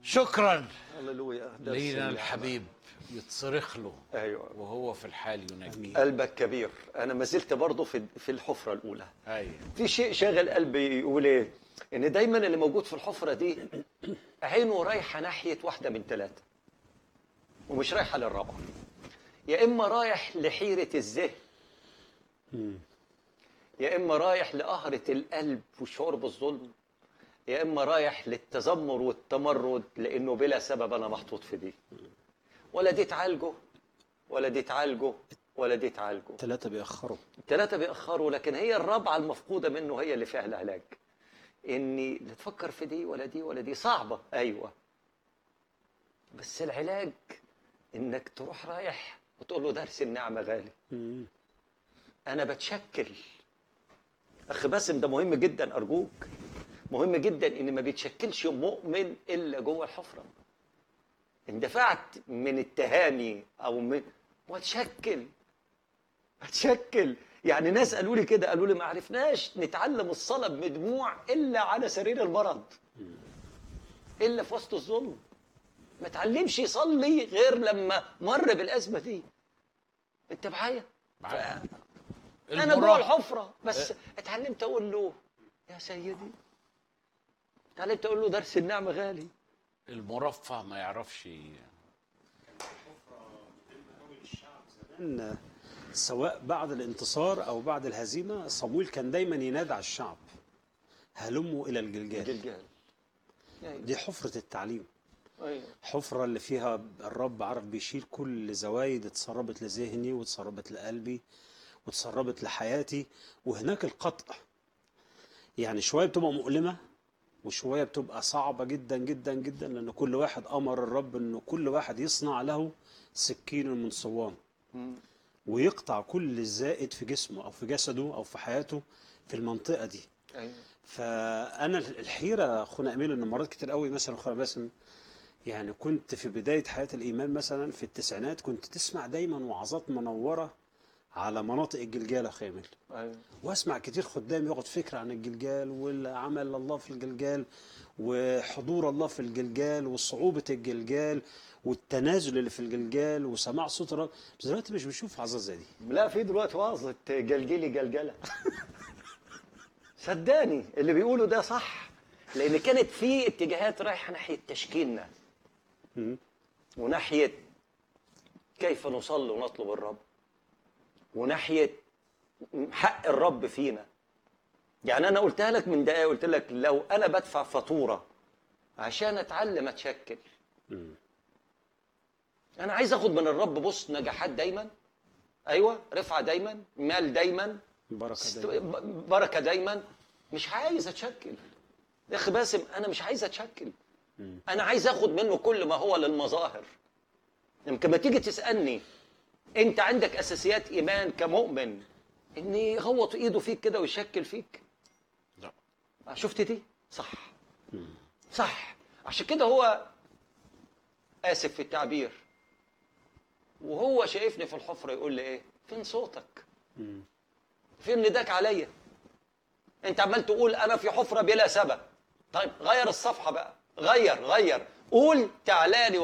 شكرا هللويا درس لينا النعمة. الحبيب يتصرخ له ايوه وهو في الحال ينجيه قلبك كبير انا ما زلت برضه في في الحفره الاولى ايوه في شيء شاغل قلبي يقول ايه ان دايما اللي موجود في الحفره دي عينه رايحه ناحيه واحده من ثلاثه ومش رايحه للرابعه يا اما رايح لحيره الذهن يا اما رايح لقهره القلب والشعور بالظلم يا اما رايح للتذمر والتمرد لانه بلا سبب انا محطوط في دي ولا دي تعالجه ولا دي تعالجه ولا دي تعالجه ثلاثة بيأخروا الثلاثة بيأخروا لكن هي الرابعة المفقودة منه هي اللي فيها العلاج إني لا تفكر في دي ولا دي ولا دي صعبة أيوة بس العلاج إنك تروح رايح وتقول له درس النعمة غالي أنا بتشكل أخ باسم ده مهم جدا أرجوك مهم جدا إن ما بيتشكلش مؤمن إلا جوه الحفرة اندفعت من اتهامي أو من واتشكل هتشكل يعني ناس قالوا لي كده قالوا لي ما عرفناش نتعلم الصلاة بدموع إلا على سرير المرض إلا في وسط الظلم ما تعلمش يصلي غير لما مر بالأزمة دي أنت معايا؟ معايا. أنا جوه المراهق. الحفرة بس اتعلمت أقول له يا سيدي اتعلمت أقول له درس النعمة غالي المرفه ما يعرفش إن سواء بعد الانتصار أو بعد الهزيمة صمويل كان دايما ينادي على الشعب هلموا إلى الجلجال جلجال أيوة. دي حفرة التعليم أيوة. حفرة اللي فيها الرب عرف بيشيل كل زوايد اتسربت لذهني واتسربت لقلبي واتسربت لحياتي وهناك القطع يعني شوية بتبقى مؤلمة وشوية بتبقى صعبة جدا جدا جدا لأن كل واحد أمر الرب أنه كل واحد يصنع له سكين من صوان مم. ويقطع كل الزائد في جسمه أو في جسده أو في حياته في المنطقة دي أيوة. فانا الحيره اخونا امين ان مرات كتير قوي مثلا اخونا باسم يعني كنت في بدايه حياه الايمان مثلا في التسعينات كنت تسمع دايما وعظات منوره على مناطق الجلجال يا اخي امين أيوة. واسمع كتير خدام ياخد فكره عن الجلجال والعمل الله في الجلجال وحضور الله في الجلجال وصعوبه الجلجال والتنازل اللي في الجلجال وسماع صوت الرب بس دلوقتي مش بشوف عظات زي دي لا في دلوقتي وعظة جلجلي جلجلة صدقني اللي بيقوله ده صح لأن كانت في اتجاهات رايحة ناحية تشكيلنا وناحية كيف نصلي ونطلب الرب وناحية حق الرب فينا يعني أنا قلتها لك من دقايق قلت لك لو أنا بدفع فاتورة عشان أتعلم أتشكل أنا عايز أخد من الرب بص نجاحات دايما ايوه رفعه دايما مال دايما بركه است- دايما ب- بركه دايما مش عايز اتشكل يا اخي باسم انا مش عايز اتشكل انا عايز اخد منه كل ما هو للمظاهر يمكن ما تيجي تسالني انت عندك اساسيات ايمان كمؤمن ان يغوط ايده فيك كده ويشكل فيك لا شفت دي صح صح عشان كده هو اسف في التعبير وهو شايفني في الحفره يقول لي ايه فين صوتك فين نداك عليا انت عمال تقول انا في حفره بلا سبب طيب غير الصفحه بقى غير غير قول تعالى لي